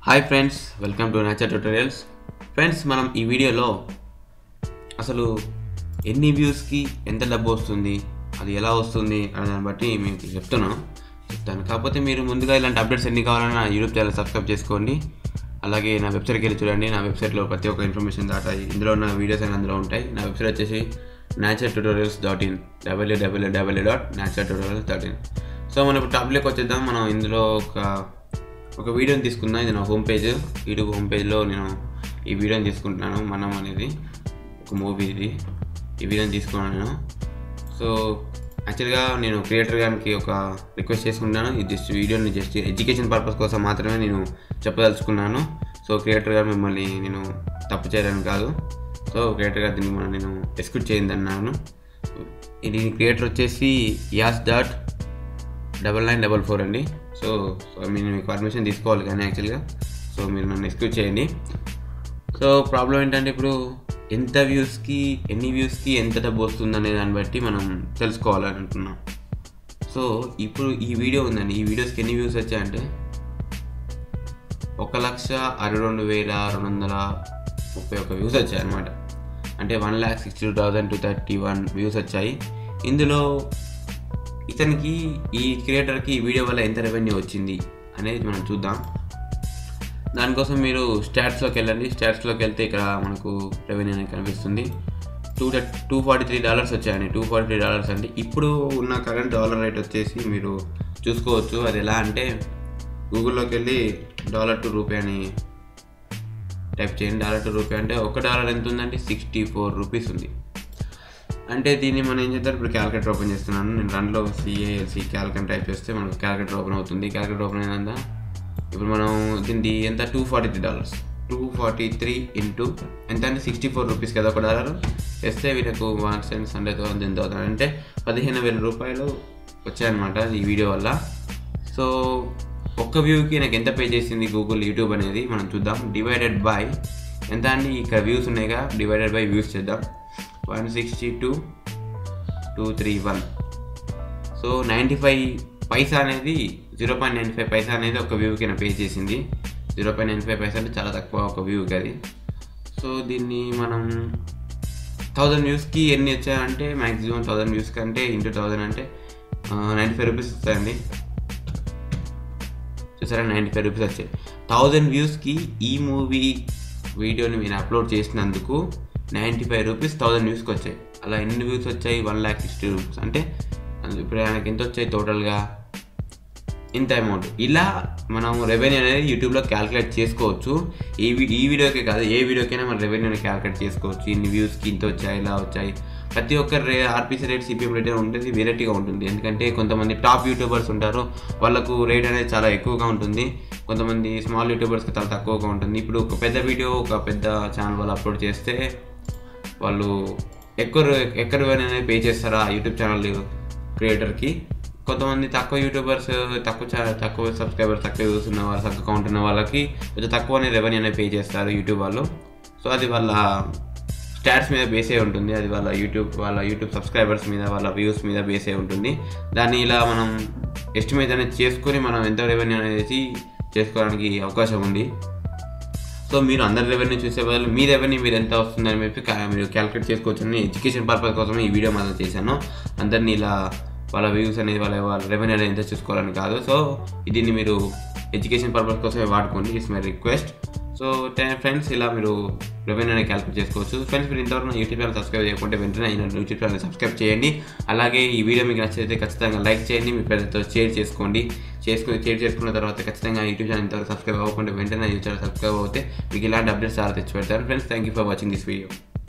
hi friends welcome to nature tutorials friends మనం ఈ వీడియోలో అసలు ఎన్ని వ్యూస్కి ఎంత డబ్బు వస్తుంది అది ఎలా వస్తుంది అనే దాన్ని బట్టి మీకు చెప్తున్నాను చెప్తాను కాకపోతే మీరు ముందుగా ఇలాంటి అప్డేట్స్ ఎన్ని కావాలన్నా నా యూట్యూబ్ ఛానల్ సబ్స్క్రైబ్ చేసుకోండి అలాగే నా వెబ్సైట్కి వెళ్ళి చూడండి నా వెబ్సైట్లో ప్రతి ఒక్క ఇన్ఫర్మేషన్ దాటా ఇందులో ఉన్న వీడియోస్ అన్ని అందులో ఉంటాయి నా వెబ్సైట్ వచ్చేసి nature tutorials dot in W W W dot nature tutorials dot in so మనం ఇప్పుడు టాపిక్లోకి వచ్చేద్దాం మనం ఇందులో ఒక ఒక వీడియోని తీసుకుందాం ఇది నా హోమ్ పేజ్ యూట్యూబ్ హోమ్ పేజ్లో నేను ఈ వీడియోని తీసుకుంటున్నాను మనం అనేది ఒక మూవీ ఇది ఈ వీడియోని తీసుకున్నాను నేను సో యాక్చువల్గా నేను క్రియేటర్ గారికి ఒక రిక్వెస్ట్ చేసుకుంటున్నాను ఈ జస్ట్ వీడియోని జస్ట్ ఎడ్యుకేషన్ పర్పస్ కోసం మాత్రమే నేను చెప్పదలుచుకున్నాను సో క్రియేటర్ గారు మిమ్మల్ని నేను తప్పు చేయడానికి కాదు సో క్రియేటర్ గారు దీన్ని మనం నేను ఎక్స్క్యూట్ చేయండి అన్నాను ఇది క్రియేటర్ వచ్చేసి S dot double nine double four అండి సో సో మీరు మీకు పర్మిషన్ తీసుకోవాలి కానీ యాక్చువల్గా సో మీరు నన్ను ఎక్స్క్యూజ్ చేయండి సో ప్రాబ్లం ఏంటంటే ఇప్పుడు ఎంత వ్యూస్కి ఎన్ని వ్యూస్కి ఎంత డబ్బు వస్తుంది అనే దాన్ని బట్టి మనం తెలుసుకోవాలని అంటున్నాం సో ఇప్పుడు ఈ వీడియో ఉందండి ఈ వీడియోస్కి ఎన్ని వ్యూస్ వచ్చాయంటే ఒక లక్ష అరవై రెండు వేల రెండు వందల ముప్పై ఒక్క వ్యూస్ వచ్చాయి అనమాట అంటే one lakh sixty two thousand two thirty one views వచ్చాయి ఇందులో ఇతనికి ఈ క్రియేటర్కి ఈ వీడియో వల్ల ఎంత రెవెన్యూ వచ్చింది అనేది మనం చూద్దాం దానికోసం మీరు స్టాట్స్లోకి వెళ్ళండి స్టాట్స్లోకి వెళ్తే ఇక్కడ మనకు రెవెన్యూ అనేది కనిపిస్తుంది two two forty three dollars వచ్చాయండి టూ ఫార్టీ త్రీ డాలర్స్ అంటే ఇప్పుడు ఉన్న కరెంట్ డాలర్ రేట్ వచ్చేసి మీరు చూసుకోవచ్చు అది ఎలా అంటే గూగుల్లోకి వెళ్ళి డాలర్ టు రూపీ అని టైప్ చేయండి డాలర్ టు రూపీ అంటే ఒక డాలర్ ఎంత ఉందంటే సిక్స్టీ ఫోర్ రూపీస్ ఉంది అంటే దీన్ని మనం ఏం చేద్దాం ఇప్పుడు క్యాల్కులేటర్ ఓపెన్ చేస్తున్నాను నేను రన్లో సిఏఎల్సి క్యాల్కులేటర్ టైప్ చేస్తే మనకు క్యాల్కులేటర్ ఓపెన్ అవుతుంది క్యాల్కులేటర్ ఓపెన్ అయినంత ఇప్పుడు మనం దీన్ని ఎంత two forty three dollars two forty three into ఎంత అంటే సిక్స్టీ ఫోర్ రూపీస్ కదా ఒక డాలర్ వేస్తే వీళ్ళకు వన్ సెన్స్ హండ్రెడ్ థౌసండ్ ఎంత అవుతుంది అంటే పదిహేను వేల రూపాయలు వచ్చాయన్నమాట ఈ వీడియో వల్ల సో ఒక్క వ్యూకి నాకు ఎంత పే చేసింది గూగుల్ యూట్యూబ్ అనేది మనం చూద్దాం డివైడెడ్ బై ఎంత అండి ఇక్కడ వ్యూస్ ఉన్నాయిగా డివైడెడ్ బై వ్యూస్ చేద్దాం one sixty two two three one so ninety five paisa అనేది zero point ninety five paisa అనేది ఒక వ్యూకి నా పే చేసింది zero point ninety five paisa అంటే చాలా తక్కువ ఒక వ్యూకి అది సో దీన్ని మనం థౌజండ్ వ్యూస్కి ఎన్ని వచ్చాయంటే మ్యాక్సిమం థౌజండ్ వ్యూస్కి అంటే ఇంటూ థౌజండ్ అంటే నైంటీ ఫైవ్ రూపీస్ వస్తాయండి చూసారా నైంటీ ఫైవ్ రూపీస్ వచ్చాయి థౌజండ్ వ్యూస్కి ఈ మూవీ వీడియోని నేను అప్లోడ్ చేసినందుకు నైంటీ ఫైవ్ రూపీస్ థౌజండ్ వ్యూస్కి వచ్చాయి అలా ఎన్ని వ్యూస్ వచ్చాయి వన్ ల్యాక్ సిక్స్టీ రూపీస్ అంటే ఇప్పుడు ఆయనకి ఎంత వచ్చాయి టోటల్గా ఇంత అమౌంట్ ఇలా మనం రెవెన్యూ అనేది యూట్యూబ్లో క్యాలిక్యులేట్ చేసుకోవచ్చు ఈ ఈ వీడియోకే కాదు ఏ వీడియోకైనా మనం రెవెన్యూని క్యాలిక్యులేట్ చేసుకోవచ్చు ఇన్ని వ్యూస్కి ఇంత వచ్చాయి ఇలా వచ్చాయి ప్రతి ఒక్క రే ఆర్పీసీ రేట్ సిపిఎం రేట్ ఉంటుంది వెరైటీగా ఉంటుంది ఎందుకంటే కొంతమంది టాప్ యూట్యూబర్స్ ఉంటారు వాళ్ళకు రేట్ అనేది చాలా ఎక్కువగా ఉంటుంది కొంతమంది స్మాల్ యూట్యూబర్స్కి చాలా తక్కువగా ఉంటుంది ఇప్పుడు ఒక పెద్ద వీడియో ఒక పెద్ద ఛానల్ వాళ్ళు అప్లోడ్ చేస్తే వాళ్ళు ఎక్కువ ఎక్కువ రెవెన్యూ అనేది పే చేస్తారా యూట్యూబ్ ఛానల్ క్రియేటర్కి కొంతమంది తక్కువ యూట్యూబర్స్ తక్కువ తక్కువ సబ్స్క్రైబర్స్ తక్కువ వ్యూస్ ఉన్న వాళ్ళు తక్కువ కౌంట్ ఉన్న వాళ్ళకి కొంచెం తక్కువనే రెవెన్యూ అనేది పే చేస్తారు యూట్యూబ్ వాళ్ళు సో అది వాళ్ళ స్టాట్స్ మీద బేసే ఉంటుంది అది వాళ్ళ యూట్యూబ్ వాళ్ళ యూట్యూబ్ సబ్స్క్రైబర్స్ మీద వాళ్ళ వ్యూస్ మీద బేసే ఉంటుంది దాన్ని ఇలా మనం ఎస్టిమేట్ అనేది చేసుకొని మనం ఎంత రెవెన్యూ అనేది చేసుకోవడానికి అవకాశం ఉంది సో మీరు అందరి రెవెన్యూ చూసే బదులు మీ రెవెన్యూ మీరు ఎంత వస్తుందని చెప్పి మీరు క్యాలిక్యులేట్ చేసుకోవచ్చు నేను ఎడ్యుకేషన్ పర్పస్ కోసం ఈ వీడియో మాత్రం చేశాను అందరినీ ఇలా వాళ్ళ వ్యూస్ అనేది వాళ్ళ వాళ్ళ రెవెన్యూ అనేది ఎంత చూసుకోవాలని కాదు సో దీన్ని మీరు ఎడ్యుకేషన్ పర్పస్ కోసమే వాడుకోండి it's my request so friends ఇలా మీరు రెవెన్యూ అనేది క్యాలిక్యులేట్ చేసుకోవచ్చు ఫ్రెండ్స్ మీరు ఇంతవరకు నా యూట్యూబ్ ఛానల్ సబ్స్క్రైబ్ చేయకుంటే వెంటనే నా యూట్యూబ్ ఛానల్ సబ్స్క్రైబ్ చేయండి అలాగే ఈ వీడియో మీకు నచ్చితే ఖచ్చితంగా లైక్ చేయండి మీ ఫ్రెండ్స్తో షేర్ చేసుకోండి చేసుకుని షేర్ చేసుకున్న తర్వాత ఖచ్చితంగా యూట్యూబ్ ఛానల్ ఇంతవరకు సబ్స్క్రైబ్ అవ్వకుంటే వెంటనే యూట్యూబ్ ఛానల్ సబ్స్క్రైబ్ అవుతే మీకు ఇలాంటి అప్డేట్స్ చాలా తెచ్చి పెడతాను friends thank you for watching this video